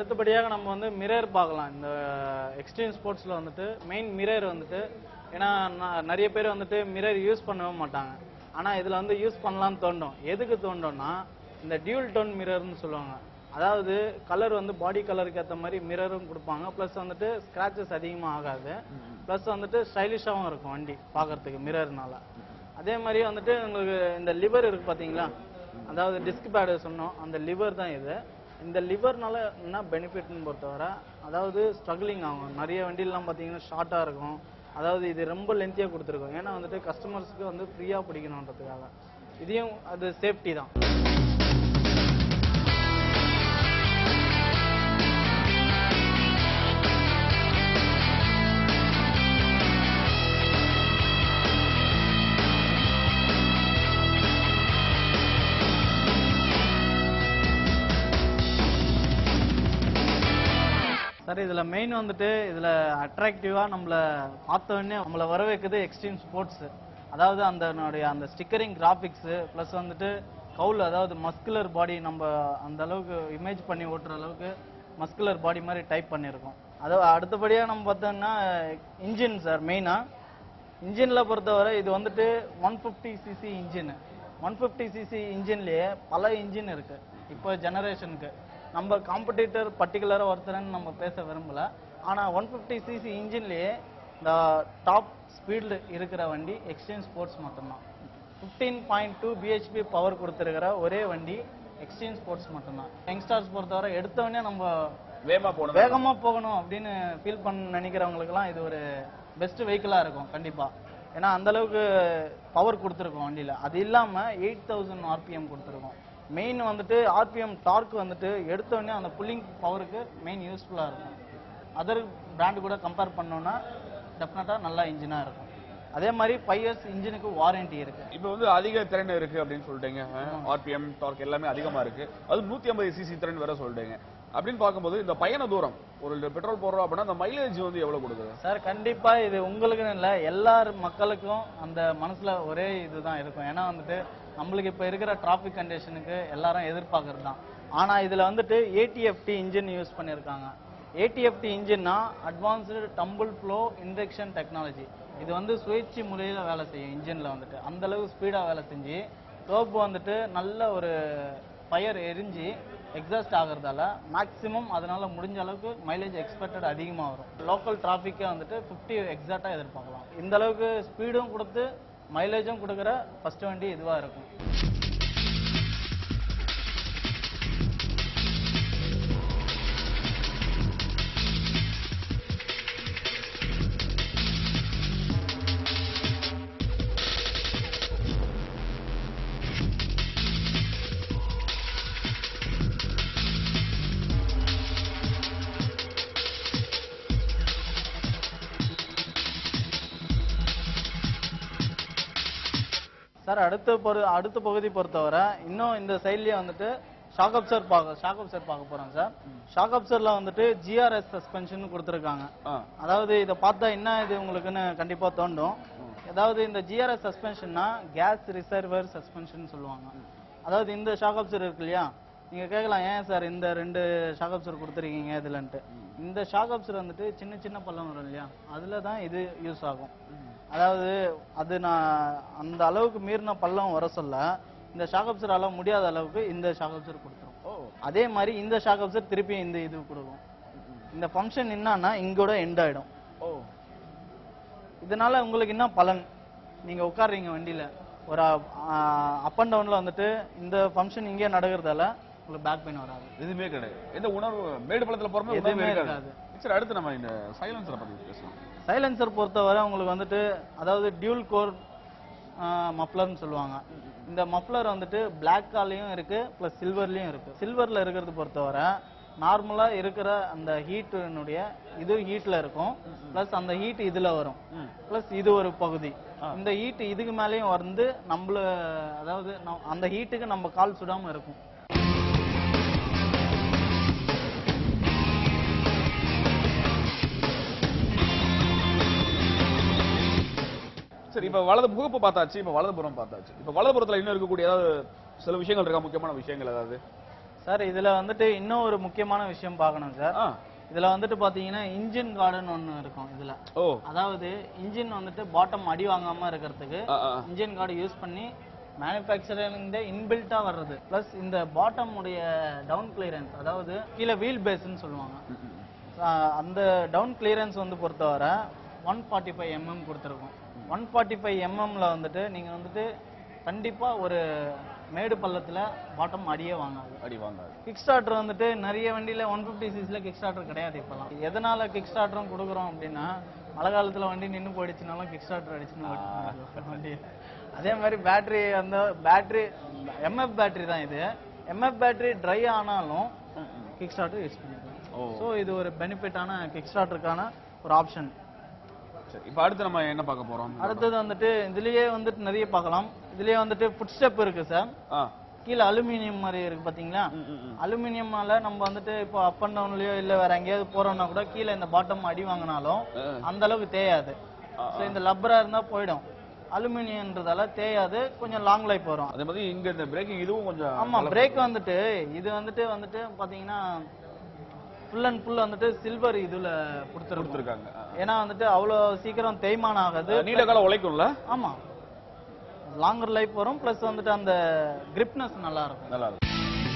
அடுத்தபடியாக நம்ம வந்து மிரர் பார்க்கலாம் இந்த எக்ஸ்ட்ரீம் ஸ்போர்ட்ஸில் வந்துட்டு மெயின் மிரர் வந்துட்டு ஏன்னா ந- நிறைய பேர் வந்துட்டு மிரர் யூஸ் பண்ணவே மாட்டாங்க ஆனால் இதில் வந்து யூஸ் பண்ணலாம்னு தோண்டும் எதுக்கு தோண்டும்னா இந்த டியூல் டோன் மிரர்னு சொல்லுவாங்க அதாவது கலர் வந்து பாடி கலருக்கு ஏற்ற மாதிரி மிரரும் கொடுப்பாங்க ப்ளஸ் வந்துட்டு ஸ்க்ராச்சஸ் அதிகமாக ஆகாது ப்ளஸ் வந்துட்டு ஸ்டைலிஷாகவும் இருக்கும் வண்டி பார்க்கறதுக்கு மிரர்னால அதே மாதிரி வந்துட்டு உங்களுக்கு இந்த லிவர் இருக்கு பார்த்தீங்களா அதாவது டிஸ்க் பேடு சொன்னோம் அந்த லிவர் தான் இது இந்த லிவர்னால என்ன பெனிஃபிட்னு பொறுத்தவரை அதாவது ஸ்ட்ரகிளிங் ஆகும் நிறைய வண்டிலாம் பார்த்தீங்கன்னா ஷார்ட்டாக இருக்கும் அதாவது இது ரொம்ப லென்த்தியாக கொடுத்துருக்கோம் ஏன்னா வந்துட்டு கஸ்டமர்ஸ்க்கு வந்து ஃப்ரீயாக பிடிக்கணுன்றதுக்காக இதையும் அது சேஃப்டி தான் சார் இதுல மெயின் வந்துட்டு இதுல அட்ராக்டிவா நம்மள பார்த்த உடனே நம்மள வர வைக்குது எக்ஸ்ட்ரீம் ஸ்போர்ட்ஸ் அதாவது அந்த என்னுடைய அந்த ஸ்டிக்கரிங் கிராபிக்ஸ் ப்ளஸ் வந்துட்டு கவுல் அதாவது மஸ்குலர் பாடி நம்ம அந்த அளவுக்கு இமேஜ் பண்ணி ஓட்டுற அளவுக்கு மஸ்குலர் பாடி மாதிரி டைப் பண்ணியிருக்கோம் அதாவது அடுத்தபடியா நம்ம பார்த்தோம்னா இன்ஜின் சார் மெயினா இன்ஜின்ல பொறுத்தவரை இது வந்துட்டு one fifty CC engine one fifty CC இன்ஜின்லயே பல இன்ஜின் இருக்கு இப்போ ஜெனரேஷனுக்கு நம்ம காம்படிட்டர் பர்டிகுலராக ஒருத்தரன்னு நம்ம பேச விரும்பல ஆனா ஒன் ஃபிஃப்டி சிசி இன்ஜின்லயே இந்த டாப் ஸ்பீடில் இருக்கிற வண்டி எக்ஸ்சேஞ்ச் ஸ்போர்ட்ஸ் மட்டும்தான் fifteen point two BHP power கொடுத்துருக்கிற ஒரே வண்டி எக்ஸ்சேஞ்ச் ஸ்போர்ட்ஸ் மட்டும்தான் யங்ஸ்டர்ஸ் பொறுத்தவரை எடுத்தவொடனே நம்ம வேகமா போனது வேகமா போகணும் அப்படின்னு ஃபீல் பண்ண நினைக்கிறவங்களுக்குலாம் இது ஒரு பெஸ்ட் வெஹிக்கிளா இருக்கும் கண்டிப்பா ஏன்னா அந்த அளவுக்கு பவர் கொடுத்துருக்கோம் வண்டியில அது இல்லாம எயிட் தௌசண்ட் ஆர்பிஎம் கொடுத்துருக்கோம் மெயின் வந்துட்டு ஆர்பிஎம் டார்க் வந்துட்டு எடுத்த உடனே அந்த புல்லிங் பவருக்கு மெயின் யூஸ்ஃபுல்லா இருக்கும் அதர் பிராண்ட் கூட கம்பேர் பண்ணோம்னா டெஃபினட்டா நல்லா இன்ஜினா இருக்கும் அதே மாதிரி ஃபைவ் இயர்ஸ் இன்ஜினுக்கு வாரண்டி இருக்கு இப்போ வந்து அதிக திறன் இருக்கு அப்படின்னு சொல்லிட்டீங்க ஆர்பிஎம் டார்க் எல்லாமே அதிகமா இருக்கு அது நூத்தி ஐம்பது சிசி திறன் வேற சொல்லிட்டீங்க அப்படின்னு பார்க்கும்போது இந்த பயண தூரம் ஒரு பெட்ரோல் போடுறோம் அப்படின்னா அந்த மைலேஜ் வந்து எவ்வளவு கொடுக்குது சார் கண்டிப்பா இது உங்களுக்குன்னு இல்ல எல்லார் மக்களுக்கும் அந்த மனசுல ஒரே இதுதான் இருக்கும் ஏன்னா வந்துட்டு நம்மளுக்கு இப்ப இருக்கிற டிராபிக் கண்டிஷனுக்கு எல்லாரும் எதிர்பார்க்கறது தான் ஆனா இதுல வந்துட்டு ஏடிஎஃப்டி இன்ஜின் யூஸ் பண்ணியிருக்காங்க ஏடிஎஃப்டி இன்ஜின்னா advanced tumble flow induction technology இது வந்து சுழற்சி முறையில வேலை செய்யும் இன்ஜின்ல வந்துட்டு அந்த அளவுக்கு ஸ்பீடா வேலை செஞ்சு டோப் வந்துட்டு நல்ல ஒரு ஃபயர் எரிஞ்சு எக்ஸாஸ்ட் ஆகுறதால மேக்ஸிமம் அதனால முடிஞ்ச அளவுக்கு மைலேஜ் எக்ஸ்பெக்டட் அதிகமாக வரும் லோக்கல் டிராஃபிக்கே வந்துட்டு ஃபிஃப்டி எக்ஸாக்டாக எதிர்பார்க்கலாம் இந்த அளவுக்கு ஸ்பீடும் கொடுத்து மைலேஜும் கொடுக்குற ஃபர்ஸ்ட் வண்டி இதுவாக இருக்கும் சார் அடுத்த பொறு அடுத்த பகுதி பொறுத்தவரை இன்னும் இந்த சைட்லயே வந்துட்டு ஷாக் அப்சர் பார்க்க ஷாக் அப்சர் பார்க்க போறோம் சார் ஷாக் அப்சர்ல வந்துட்டு ஜிஆர்எஸ் சஸ்பென்ஷன் கொடுத்துருக்காங்க ஆ. அதாவது இதை பார்த்தா என்ன இது உங்களுக்குன்னு கண்டிப்பா தோண்டும் அதாவது இந்த ஜிஆர்எஸ் சஸ்பென்ஷன்னா கேஸ் ரிசர்வர் சஸ்பென்ஷன் சொல்லுவாங்க அதாவது இந்த ஷாக் அப்சர் இருக்கு இல்லையா நீங்க கேட்கலாம் ஏன் சார் இந்த ரெண்டு ஷாக் அப்சர் கொடுத்துருக்கீங்க இதுலன்ட்டு இந்த ஷாக் அப்சர் வந்துட்டு சின்ன சின்ன பள்ளம் வரும் இல்லையா அதுல தான் இது யூஸ் ஆகும் அதாவது அது நான் அந்த அளவுக்கு மீறின பள்ளம் வர சொல்ல இந்த ஷாக் அப்சரால முடியாத அளவுக்கு இந்த ஷாக் அப்சர் கொடுத்துரும் ஓ அதே மாதிரி இந்த ஷாக் அப்சர் திருப்பி இந்த இது கொடுக்கும் இந்த ஃபங்க்ஷன் என்னன்னா இங்கோட எண்ட் ஆயிடும் ஓ இதனால உங்களுக்கு என்ன பலன் நீங்க உட்கார்றீங்க வண்டியில ஒரு அப் அண்ட் டவுன்ல வந்துட்டு இந்த ஃபங்க்ஷன் இங்கே நடக்கிறதால உங்களுக்கு பேக் பெயின் வராது எதுவுமே கிடையாது எந்த உணர்வு மேடு பள்ளத்துல போறோமோ எதுவுமே உணர்வே இருக்காது. சரி அடுத்து நம்ம இந்த சைலன்சரை பத்தி பேசலாம் சைலன்சர் பொறுத்தவரை உங்களுக்கு வந்துட்டு அதாவது டியூல் கோர் மஃப்ளர்னு சொல்லுவாங்க இந்த மஃப்ளர் வந்துட்டு பிளாக் காலையும் இருக்கு ப்ளஸ் சில்வர்லயும் இருக்கு சில்வர்ல இருக்கிறது பொறுத்தவரை நார்மலா இருக்கிற அந்த ஹீட்டினுடைய இது ஹீட்ல இருக்கும் ப்ளஸ் அந்த ஹீட் இதுல வரும் ப்ளஸ் இது ஒரு பகுதி இந்த ஹீட் இதுக்கு மேலேயும் வந்து நம்மள அதாவது நம்- அந்த ஹீட்டுக்கு நம்ம கால் சுடாம இருக்கும் சரி இப்ப வலது முகப்பு பார்த்தாச்சு இப்ப வலதுபுறம் பார்த்தாச்சு இப்ப வலதுபுறத்துல இன்னும் இருக்கக்கூடிய ஏதாவது சில விஷயங்கள் இருக்கா முக்கியமான விஷயங்கள் ஏதாவது சார் இதுல வந்துட்டு இன்னும் ஒரு முக்கியமான விஷயம் பார்க்கணும் சார் ஆ இதுல வந்துட்டு பாத்தீங்கன்னா இன்ஜின் கார்டுன்னு ஒண்ணு இருக்கும் இதுல ஓ அதாவது இன்ஜின் வந்துட்டு பாட்டம் அடி வாங்காம இருக்கிறதுக்கு ஆ, ஆ. இன்ஜின் கார்டு யூஸ் பண்ணி மேனுஃபேக்சரிங்ல இன்பில்ட்டா வர்றது பிளஸ் இந்த பாட்டம் உடைய டவுன் கிளியரன்ஸ் அதாவது கீழே வீல் பேஸ்ன்னு சொல்லுவாங்க ம், ம். ஆஹ் அந்த டவுன் கிளியரன்ஸ் வந்து பொறுத்தவரை ஒன் ஃபார்ட்டி ஃபைவ் எம்எம் கொடுத்துருக்கோம் ஒன் ஃபார்ட்டி ஃபைவ் எம்எம்ல வந்துட்டு நீங்க வந்துட்டு கண்டிப்பா ஒரு மேடு பள்ளத்துல பாட்டம் அடியே வாங்காது அடி வாங்காது கிக் ஸ்டார்டர் வந்துட்டு நிறைய வண்டியில ஒன் ஃபிஃப்டி சிசில கிக் ஸ்டார்டர் கிடையாது இப்பெல்லாம் எதனால கிக் ஸ்டார்டரும் கொடுக்குறோம் அப்படின்னா மழை காலத்துல வண்டி நின்னு போயிடுச்சுனாலும் கிக் ஸ்டார்டர் அடிச்சுன்னு ஓட்டிட்டு வண்டி அதே மாதிரி பேட்டரி அந்த பேட்டரி எம்எஃப் பேட்டரி தான் இது எம்எஃப் பேட்டரி ட்ரை ஆனாலும் கிக் ஸ்டார்டர் யூஸ் பண்ணிக்கலாம் ஓ ஸோ இது ஒரு பெனிஃபிட்டான கிக் ஸ்டார்டருக்கான ஒரு ஆப்ஷன் சரி இப்போ அடுத்து நம்ம என்ன பார்க்க போறோம் அடுத்தது வந்துட்டு இதுலயே வந்துட்டு நிறைய பார்க்கலாம் இதுலயே வந்துட்டு ஃபுட் ஸ்டெப் இருக்கு சார் ஆ கீழே அலுமினியம் மாதிரி இருக்கு பாத்தீங்களா ம், ம், ம். அலுமினியம்னால நம்ம வந்துட்டு இப்போ அப் அண்ட் டவுன்லயோ இல்ல வேற எங்கேயாவது போறோம்னா கூட கீழே இந்த பாட்டம் அடி வாங்கினாலும் ஆ. அந்த அளவுக்கு தேயாது ஆ, ஸோ இந்த லப்பரா இருந்தா போயிடும் அலுமினியம்ன்றதால தேயாது கொஞ்சம் லாங் லைஃப் வரும் அதே மாதிரி இங்க இந்த பிரேக்கிங் இதுவும் கொஞ்சம் ஆமா பிரேக் வந்துட்டு இது வந்துட்டு வந்துட்டு பாத்தீங்கன்னா ஃபுல் அண்ட் ஃபுல் வந்துட்டு சில்வர் இதுல கொடுத்துருக்கோம் கொடுத்துருக்காங்க ஆ. ஏன்னா வந்துட்டு அவ்வளவு சீக்கிரம் தேய்மானம் ஆகாது நீண்ட காலம் உழைக்கும்ல ஆமா லாங்கர் லைஃப் வரும் ப்ளஸ் வந்துட்டு அந்த கிரிப்னஸ் நல்லா இருக்கும் நல்லா இருக்கும்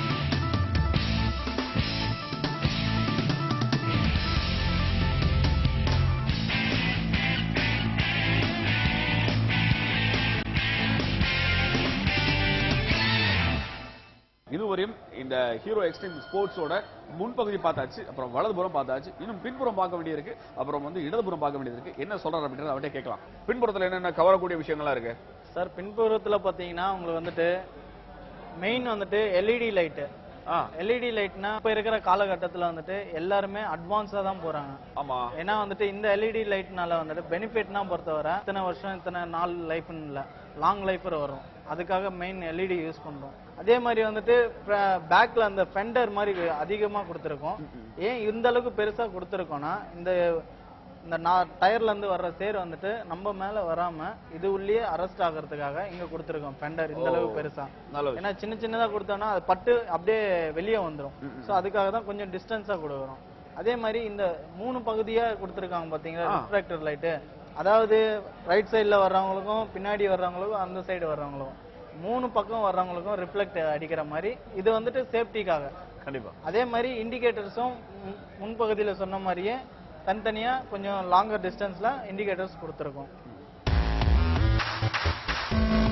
இதுவரையும் இந்த ஹீரோ எக்ஸ்ட்ரீம் ஸ்போர்ட்ஸோட முன்பகுதி பார்த்தாச்சு அப்புறம் வலதுபுறம் பார்த்தாச்சு இன்னும் பின்புறம் பார்க்க வேண்டியிருக்கு அப்புறம் வந்து இடதுபுறம் பார்க்க வேண்டியது இருக்கு என்ன சொல்றாரு அப்படின்றத அவர்கிட்ட கேட்கலாம் பின்புறத்துல என்னென்ன கவரக்கூடிய விஷயங்கள்லாம் இருக்கு சார் பின்புறத்துல பாத்தீங்கன்னா உங்களுக்கு வந்துட்டு மெயின் வந்துட்டு எல்இடி லைட்டு ஆ எல்இடி லைட்னா இப்ப இருக்கிற காலகட்டத்துல வந்துட்டு எல்லாருமே அட்வான்ஸா தான் போறாங்க ஆமா ஏன்னா வந்துட்டு இந்த எல்இடி லைட்னால வந்துட்டு பெனிஃபிட்னா பொறுத்தவரை இத்தனை வருஷம் இத்தனை நாள் லைஃப்னு இல்ல லாங் லைஃப் வரும் அதுக்காக மெயின் எல்இடி யூஸ் பண்றோம் அதே மாதிரி வந்துட்டு பேக்ல அந்த ஃபெண்டர் மாதிரி அதிகமா கொடுத்துருக்கோம் ஏன் இந்த அளவுக்கு பெருசா கொடுத்துருக்கோம்னா இந்த இந்த நான் டயர்ல இருந்து வர்ற சேர் வந்துட்டு நம்ம மேல வராம இது உள்ளேயே அரெஸ்ட் ஆகிறதுக்காக இங்க கொடுத்துருக்கோம் ஃபெண்டர் இந்த அளவுக்கு பெருசா நல்ல விஷயம் ஏன்னா சின்ன சின்னதா கொடுத்தோம்னா அது பட்டு அப்படியே வெளியே வந்துரும் சோ அதுக்காக தான் கொஞ்சம் டிஸ்டன்ஸா கொடுக்குறோம் அதே மாதிரி இந்த மூணு பகுதியா கொடுத்துருக்காங்க பாத்தீங்களா ஆ. ரிஃப்ராக்டர் லைட்டு அதாவது ரைட் சைடுல வர்றவங்களுக்கும் பின்னாடி வர்றவங்களுக்கும் அந்த சைடு வர்றவங்களுக்கும் மூணு பக்கம் வர்றவங்களுக்கும் ரிஃப்ளெக்ட் அடிக்கிற மாதிரி இது வந்துட்டு சேஃப்டிக்காக கண்டிப்பா அதே மாதிரி இண்டிகேட்டர்ஸும் முன்பகுதியில சொன்ன மாதிரியே தனித்தனியா கொஞ்சம் லாங்கர் டிஸ்டன்ஸ்ல இண்டிகேட்டர்ஸ் கொடுத்துருக்கோம்